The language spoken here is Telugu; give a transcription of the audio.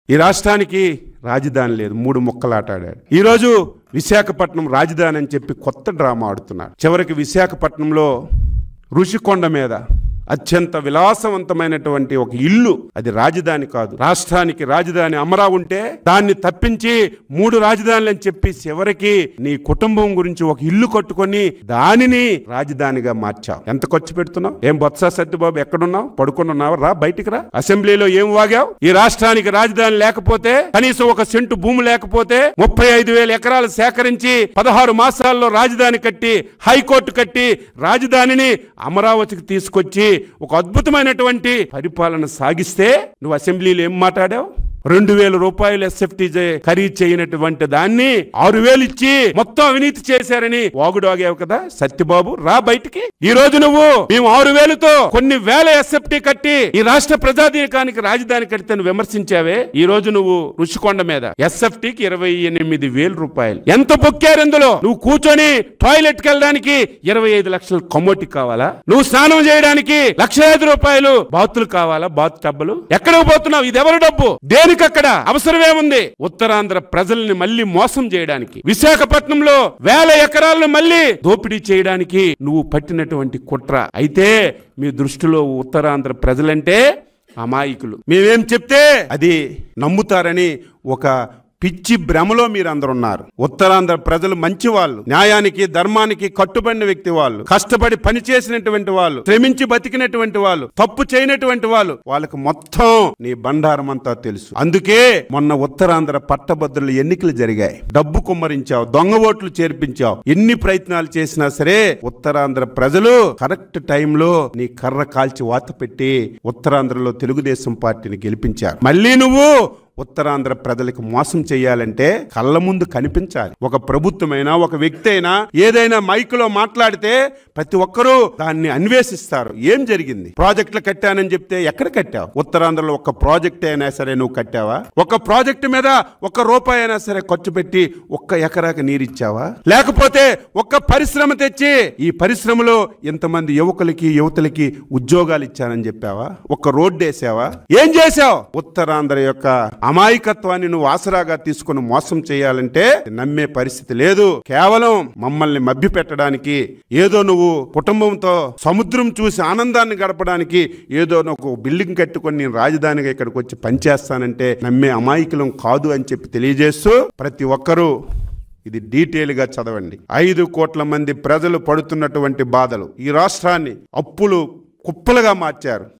ఈ రాష్ట్రానికి రాజధాని లేదు మూడు ముక్కలాటాడాడు ఈరోజు విశాఖపట్నం రాజధాని అని చెప్పి కొత్త డ్రామా ఆడుతున్నాడు చివరికి విశాఖపట్నంలో ఋషికొండ మీద అత్యంత విలాసవంతమైనటువంటి ఒక ఇల్లు అది రాజధాని కాదు రాష్ట్రానికి రాజధాని అమరా ఉంటే దాన్ని తప్పించి మూడు రాజధానులు అని చెప్పి చివరికి నీ కుటుంబం గురించి ఒక ఇల్లు కట్టుకొని దానిని రాజధానిగా మార్చావు ఎంత ఖర్చు పెడుతున్నావు ఏం బొత్స సత్యబాబు ఎక్కడున్నావు పడుకుని ఉన్నావు రా బయటికి రా అసెంబ్లీలో ఏం వాగావు ఈ రాష్ట్రానికి రాజధాని లేకపోతే కనీసం ఒక సెంటు భూమి లేకపోతే ముప్పై ఐదు వేల ఎకరాలు సేకరించి పదహారు మాసాల్లో రాజధాని కట్టి హైకోర్టు కట్టి రాజధానిని అమరావతికి తీసుకొచ్చి ఒక అద్భుతమైనటువంటి పరిపాలన సాగిస్తే నువ్వు అసెంబ్లీలో ఏం మాట్లాడావు రెండు వేల రూపాయలు ఎస్ఎఫ్టీ ఖరీదు చేయనటువంటి దాన్ని ఆరు వేలు ఇచ్చి మొత్తం అవినీతి చేశారని వాగుడాగావు కదా సత్యబాబు రా బయటికి ఈ రోజు నువ్వు మేము ఆరు వేలతో కొన్ని వేల ఎస్ఎఫ్టీ కట్టి ఈ రాష్ట్ర ప్రజాధీనకానికి రాజధాని కడితే నువ్వు విమర్శించావే ఈ రోజు నువ్వు రుషికొండ మీద ఎస్ఎఫ్టీకి ఇరవై ఎనిమిది వేల రూపాయలు ఎంత బొక్కారు ఇందులో నువ్వు కూర్చొని టాయిలెట్ కి వెళ్ళడానికి ఇరవై ఐదు లక్షల కమోటి కావాలా నువ్వు స్నానం చేయడానికి లక్ష ఐదు రూపాయలు బాతులు కావాలా బాత్ టబ్బులు ఎక్కడికి పోతున్నావు ఇది ఎవరి డబ్బు దేనికి అక్కడ అవసరమేముంది ఉత్తరాంధ్ర ప్రజల్ని మళ్ళీ మోసం చేయడానికి విశాఖపట్నంలో వేల ఎకరాలను మళ్ళీ దోపిడీ చేయడానికి నువ్వు పట్టినటువంటి కుట్ర అయితే మీ దృష్టిలో ఉత్తరాంధ్ర ప్రజలంటే అమాయకులు మేమేం చెప్తే అది నమ్ముతారని ఒక పిచ్చి భ్రమలో మీరు అందరు ఉన్నారు ఉత్తరాంధ్ర ప్రజలు మంచి వాళ్ళు న్యాయానికి ధర్మానికి కట్టుబడిన వ్యక్తి వాళ్ళు కష్టపడి పని చేసినటువంటి వాళ్ళు శ్రమించి బతికినటువంటి వాళ్ళు తప్పు చేయనటువంటి వాళ్ళు వాళ్ళకి మొత్తం నీ బండారం అంతా తెలుసు అందుకే మొన్న ఉత్తరాంధ్ర పట్టభద్రుల ఎన్నికలు జరిగాయి డబ్బు కుమ్మరించావు దొంగ ఓట్లు చేర్పించావు ఎన్ని ప్రయత్నాలు చేసినా సరే ఉత్తరాంధ్ర ప్రజలు కరెక్ట్ టైంలో నీ కర్ర కాల్చి వాత పెట్టి ఉత్తరాంధ్రలో తెలుగుదేశం పార్టీని గెలిపించారు మళ్ళీ నువ్వు ఉత్తరాంధ్ర ప్రజలకు మోసం చేయాలంటే కళ్ళ ముందు కనిపించాలి ఒక ప్రభుత్వమైనా ఒక వ్యక్తి అయినా ఏదైనా మైకులో మాట్లాడితే ప్రతి ఒక్కరూ దాన్ని అన్వేషిస్తారు ఏం జరిగింది ప్రాజెక్టులు కట్టానని చెప్తే ఎక్కడ కట్టావు ఉత్తరాంధ్రలో ఒక ప్రాజెక్ట్ అయినా సరే నువ్వు కట్టావా ఒక ప్రాజెక్టు మీద ఒక్క రూపాయి అయినా సరే ఖర్చు పెట్టి ఒక్క ఎకరాకి నీరిచ్చావా లేకపోతే ఒక్క పరిశ్రమ తెచ్చి ఈ పరిశ్రమలో ఇంతమంది యువకులకి యువతలకి ఉద్యోగాలు ఇచ్చానని చెప్పావా ఒక్క రోడ్డు వేసావా ఏం చేశావు ఉత్తరాంధ్ర యొక్క అమాయకత్వాన్ని నువ్వు ఆసరాగా తీసుకుని మోసం చేయాలంటే నమ్మే పరిస్థితి లేదు కేవలం మమ్మల్ని మభ్య పెట్టడానికి ఏదో నువ్వు కుటుంబంతో సముద్రం చూసి ఆనందాన్ని గడపడానికి ఏదో ఒక బిల్డింగ్ కట్టుకొని నేను రాజధానిగా ఇక్కడికి వచ్చి పనిచేస్తానంటే నమ్మే అమాయకులం కాదు అని చెప్పి తెలియజేస్తూ ప్రతి ఒక్కరూ ఇది డీటెయిల్ గా చదవండి ఐదు కోట్ల మంది ప్రజలు పడుతున్నటువంటి బాధలు ఈ రాష్ట్రాన్ని అప్పులు కుప్పలుగా మార్చారు